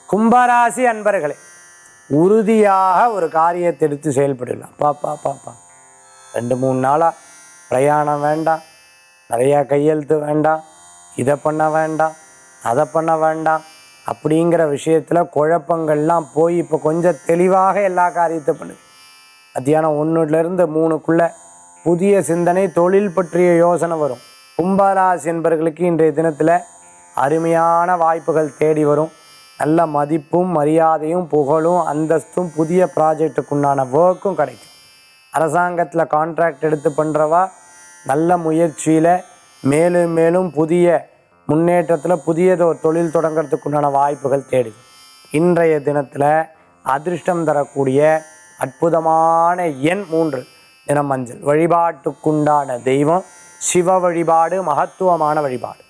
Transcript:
கும்பராசி அன்பர்களே உறுதியாக ஒரு காரியத்தை எடுத்து செயல்படலாம் பாப்பா பாப்பா ரெண்டு மூணு நாளாக பிரயாணம் வேண்டாம் நிறையா கையெழுத்து வேண்டாம் இதை பண்ண வேண்டாம் அதை பண்ண வேண்டாம் அப்படிங்கிற விஷயத்தில் குழப்பங்கள்லாம் போய் இப்போ கொஞ்சம் தெளிவாக எல்லா காரியத்தை பண்ணுது மத்தியானம் ஒன்றுலேருந்து மூணுக்குள்ளே புதிய சிந்தனை தொழில் பற்றிய யோசனை வரும் கும்பராசி என்பவர்களுக்கு இன்றைய தினத்தில் அருமையான வாய்ப்புகள் தேடி வரும் நல்ல மதிப்பும் மரியாதையும் புகழும் அந்தஸ்தும் புதிய ப்ராஜெக்ட்டுக்குண்டான ஒர்க்கும் கிடைக்கும் அரசாங்கத்தில் கான்ட்ராக்ட் எடுத்து பண்ணுறவா நல்ல முயற்சியில் மேலும் மேலும் புதிய முன்னேற்றத்தில் புதியதொரு தொழில் தொடங்கிறதுக்குண்டான வாய்ப்புகள் தேடுது இன்றைய தினத்தில் அதிர்ஷ்டம் தரக்கூடிய அற்புதமான எண் மூன்று தினம் மஞ்சள் வழிபாட்டுக்குண்டான தெய்வம் சிவ வழிபாடு மகத்துவமான வழிபாடு